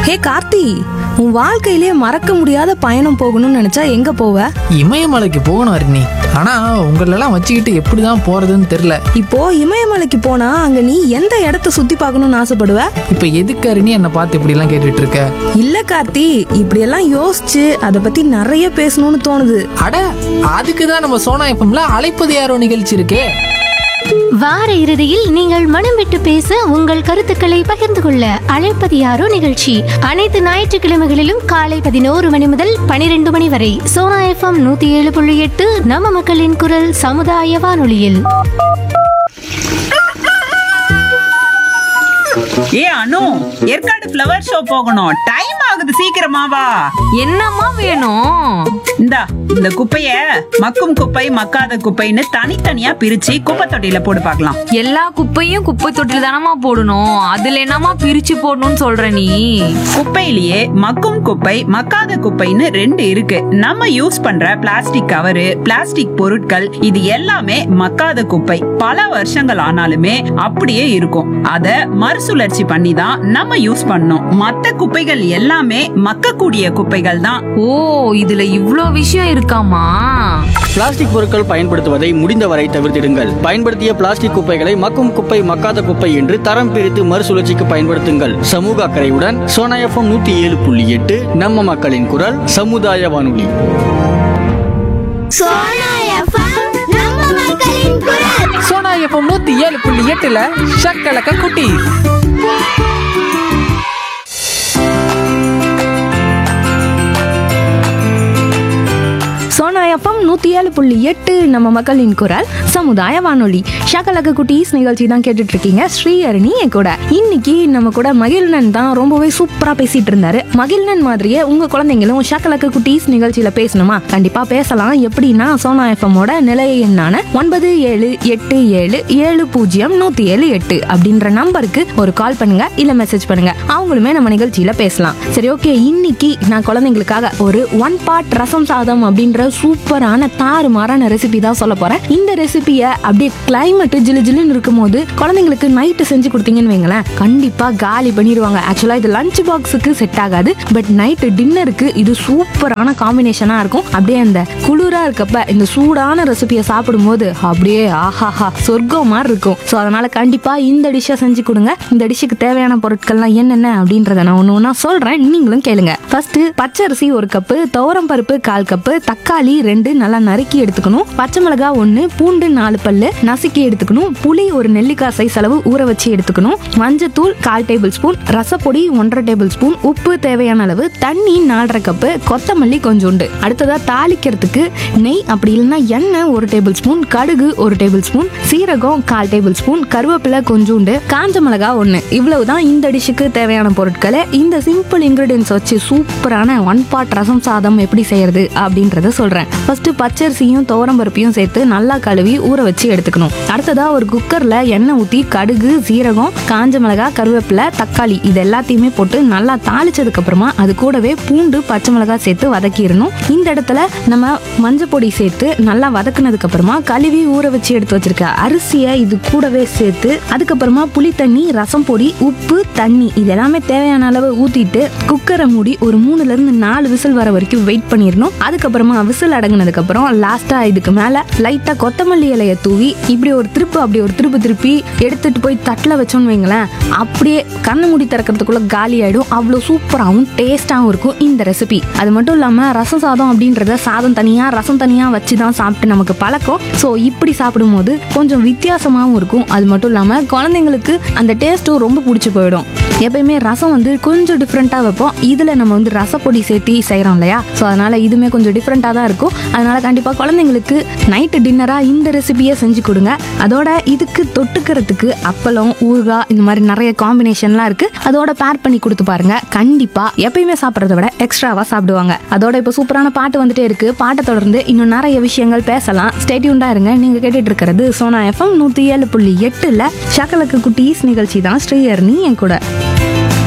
ஹே கார்த்தி உன் வாழ்க்கையிலே மறக்க முடியாத பயணம் போகணும்னு நினைச்சா எங்க போவ இமயமலைக்கு போகணும் அருணி ஆனா உங்களெல்லாம் வச்சுக்கிட்டு எப்படிதான் போறதுன்னு தெரியல இப்போ இமயமலைக்கு போனா அங்க நீ எந்த இடத்த சுத்தி பார்க்கணும்னு ஆசைப்படுவ இப்ப எதுக்கு அருணி என்னை பார்த்து இப்படி எல்லாம் கேட்டுட்டு இருக்க இல்ல கார்த்தி இப்படியெல்லாம் யோசிச்சு அதை பத்தி நிறைய பேசணும்னு தோணுது அட அதுக்கு தான் நம்ம சோனா எஃப்எம்ல அழைப்பது யாரோ நிகழ்ச்சி இருக்கே வார இறுதியில் நீங்கள் மனம் விட்டு பேச உங்கள் கருத்துக்களை பகிர்ந்து கொள்ள அழைப்பது யாரோ நிகழ்ச்சி அனைத்து ஞாயிற்றுக்கிழமைகளிலும் காலை பதினோரு மணி முதல் பனிரெண்டு மணி வரை சோனா எஃப்எம் நூத்தி ஏழு புள்ளி எட்டு நம்ம மக்களின் குரல் சமுதாய வானொலியில் ஏ அனு ஏற்காடு ஃப்ளவர் ஷோ போகணும் டைம் ஆகுது சீக்கிரமா வா என்னம்மா வேணும் இந்தா இந்த குப்பைய மக்கும் குப்பை மக்காத குப்பைன்னு தனித்தனியா பிரிச்சு குப்பை தொட்டியில போட்டு பார்க்கலாம் எல்லா குப்பையும் குப்பை தொட்டில தானம்மா போடணும் அதுல என்னம்மா பிரிச்சு போடணும்னு சொல்ற நீ குப்பையிலேயே மக்கும் குப்பை மக்காத குப்பைன்னு ரெண்டு இருக்கு நம்ம யூஸ் பண்ற பிளாஸ்டிக் கவரு பிளாஸ்டிக் பொருட்கள் இது எல்லாமே மக்காத குப்பை பல வருஷங்கள் ஆனாலுமே அப்படியே இருக்கும் அத மறுசுழற்சி பண்ணி தான் நம்ம யூஸ் பண்ணணும் மத்த குப்பைகள் எல்லாமே மக்கக்கூடிய குப்பைகள் தான் ஓ இதுல இவ்ளோ விஷயம் இருக்காமா பிளாஸ்டிக் பொருட்கள் பயன்படுத்துவதை முடிந்தவரை தவிர்த்திடுங்கள் பயன்படுத்திய பிளாஸ்டிக் குப்பைகளை மக்கும் குப்பை மக்காத குப்பை என்று தரம் பிரித்து மறுசுழற்சிக்கு பயன்படுத்துங்கள் சமூக அக்கறையுடன் சோனா எஃப்எம் நூத்தி ஏழு புள்ளி எட்டு நம்ம மக்களின் குரல் சமுதாய வானொலி சோனா எஃப்எம் நூத்தி ஏழு புள்ளி எட்டுல ஷக்கலக்க குட்டி சோனா எஃப்எம் நூத்தி ஏழு புள்ளி எட்டு நம்ம மக்களின் குரல் சமுதாய வானொலி ஷகலக குட்டீஸ் நிகழ்ச்சி தான் கேட்டுட்டு இருக்கீங்க ஸ்ரீஹரணி என் கூட இன்னைக்கு நம்ம கூட மகிழ்நன் தான் ரொம்பவே சூப்பரா பேசிட்டு இருந்தாரு மகிழ்நன் மாதிரியே உங்க குழந்தைங்களும் ஷகலக குட்டீஸ் நிகழ்ச்சியில பேசணுமா கண்டிப்பா பேசலாம் எப்படின்னா சோனா எஃப்எம்மோட நிலைய எண்ணான ஒன்பது ஏழு எட்டு ஏழு ஏழு பூஜ்ஜியம் நூத்தி ஏழு எட்டு அப்படின்ற நம்பருக்கு ஒரு கால் பண்ணுங்க இல்ல மெசேஜ் பண்ணுங்க அவங்களுமே நம்ம நிகழ்ச்சியில பேசலாம் சரி ஓகே இன்னைக்கு நான் குழந்தைங்களுக்காக ஒரு ஒன் பார்ட் ரசம் சாதம் அப்படின்ற சூப்பரான தாறுமாறான ரெசிபி தான் சொல்ல போறேன் இந்த ரெசிபியை அப்படியே கிளைமேட் ஜிலு ஜிலுன்னு இருக்கும்போது குழந்தைங்களுக்கு நைட்டு செஞ்சு கொடுத்தீங்கன்னு வைங்களேன் கண்டிப்பா காலி பண்ணிடுவாங்க ஆக்சுவலா இது லஞ்ச் பாக்ஸுக்கு செட் ஆகாது பட் நைட்டு டின்னருக்கு இது சூப்பரான காம்பினேஷனா இருக்கும் அப்படியே அந்த குளிரா இருக்கப்ப இந்த சூடான ரெசிபியை சாப்பிடும்போது அப்படியே ஆஹாஹா சொர்க்கம் மாதிரி இருக்கும் ஸோ அதனால கண்டிப்பா இந்த டிஷ்ஷை செஞ்சு கொடுங்க இந்த டிஷ்ஷுக்கு தேவையான பொருட்கள்லாம் என்னென்ன அப்படின்றத நான் ஒன்று ஒன்றா சொல்றேன் நீங்களும் கேளுங்க ஃபர்ஸ்ட் பச்சரிசி ஒரு கப்பு துவரம் பருப்பு கால் கப்பு தக்காளி ரெண்டு நல்லா நறுக்கி எடுத்துக்கணும் பச்சை மிளகாய் ஒன்று பூண்டு நாலு பல்லு நசுக்கி எடுத்துக்கணும் புளி ஒரு நெல்லிக்காய் சைஸ் அளவு ஊற வச்சு எடுத்துக்கணும் மஞ்சத்தூள் கால் டேபிள் ஸ்பூன் ரசப்பொடி ஒன்றரை டேபிள் ஸ்பூன் உப்பு தேவையான அளவு தண்ணி நாலரை கப்பு கொத்தமல்லி கொஞ்சோண்டு அடுத்ததா தாளிக்கிறதுக்கு நெய் அப்படி இல்லைன்னா எண்ணெய் ஒரு டேபிள் ஸ்பூன் கடுகு ஒரு டேபிள் ஸ்பூன் சீரகம் கால் டேபிள் ஸ்பூன் கருவேப்பிலை கொஞ்சோண்டு காஞ்ச மிளகா ஒன்று இவ்வளவுதான் இந்த டிஷ்ஷுக்கு தேவையான பொருட்களை இந்த சிம்பிள் இன்கிரீடியன்ஸ் வச்சு சூப்பரான ஒன் பாட் ரசம் சாதம் எப்படி செய்யறது அப்படின்றத சொல்றேன் ஃபர்ஸ்ட் பச்சரிசியும் துவரம் பருப்பையும் சேர்த்து நல்லா கழுவி ஊற வச்சு எடுத்துக்கணும் அடுத்ததா ஒரு குக்கர்ல எண்ணெய் ஊற்றி கடுகு சீரகம் காஞ்ச மிளகாய் கருவேப்பிலை தக்காளி இது எல்லாத்தையுமே போட்டு நல்லா தாளிச்சதுக்கு அப்புறமா அது கூடவே பூண்டு பச்சை மிளகாய் சேர்த்து வதக்கிடணும் இந்த இடத்துல நம்ம மஞ்சள் பொடி சேர்த்து நல்லா வதக்குனதுக்கு அப்புறமா கழுவி ஊற வச்சு எடுத்து வச்சிருக்க அரிசியை இது கூடவே சேர்த்து அதுக்கப்புறமா புளி தண்ணி ரசம் பொடி உப்பு தண்ணி இது எல்லாமே தேவையான அளவு ஊத்திட்டு குக்கரை மூடி ஒரு மூணுல இருந்து நாலு விசில் வர வரைக்கும் வெயிட் பண்ணிடணும் அதுக்கப்புறமா விசில் அடங்குனதுக்கு அப்புறம் லாஸ்டா இதுக்கு மேல லைட்டா கொத்தமல்லி இலைய தூவி இப்படி ஒரு திருப்பு அப்படி ஒரு திருப்பு திருப்பி எடுத்துட்டு போய் தட்டில் வச்சோன்னு வைங்களேன் அப்படியே கண்ணு மூடி திறக்கிறதுக்குள்ள காலி ஆயிடும் அவ்வளோ சூப்பராகவும் டேஸ்டாகவும் இருக்கும் இந்த ரெசிபி அது மட்டும் இல்லாமல் ரசம் சாதம் அப்படின்றத சாதம் தனியாக ரசம் தனியாக வச்சு தான் சாப்பிட்டு நமக்கு பழக்கம் ஸோ இப்படி சாப்பிடும்போது கொஞ்சம் வித்தியாசமாகவும் இருக்கும் அது மட்டும் இல்லாமல் குழந்தைங்களுக்கு அந்த டேஸ்ட்டும் ரொம்ப பிடிச்சி போயிடும் எப்பயுமே ரசம் வந்து கொஞ்சம் டிஃப்ரெண்ட்டாக வைப்போம் இதில் நம்ம வந்து ரசப்பொடி சேர்த்து செய்கிறோம் இல்லையா ஸோ அதனால் இதுவுமே கொஞ்சம் டிஃப்ரெண்ட்டாக தான் இருக்கும் அதனால் கண்டிப்பாக குழந்தைங்களுக்கு நைட்டு டின்னராக இந்த ரெசிபியை செஞ்சு கொடுங்க அதோட இதுக்கு தொட்டுக்கிறதுக்கு அப்பளம் ஊறுகாய் இந்த மாதிரி நிறைய காம்பினேஷன்லாம் இருக்குது அதோட பேர் பண்ணி கொடுத்து பாருங்க கண்டிப்பாக எப்பயுமே சாப்பிட்றத விட எக்ஸ்ட்ராவாக சாப்பிடுவாங்க அதோட இப்போ சூப்பரான பாட்டு வந்துட்டே இருக்கு பாட்டை தொடர்ந்து இன்னும் நிறைய விஷயங்கள் பேசலாம் ஸ்டேட்யூண்டா இருங்க நீங்க கேட்டுட்டு இருக்கிறது சோனா எஃப்எம் நூத்தி ஏழு புள்ளி எட்டுல ஷக்கலக்கு குட்டீஸ் நிகழ்ச்சி தான் ஸ்ரீஹர்னி என் கூட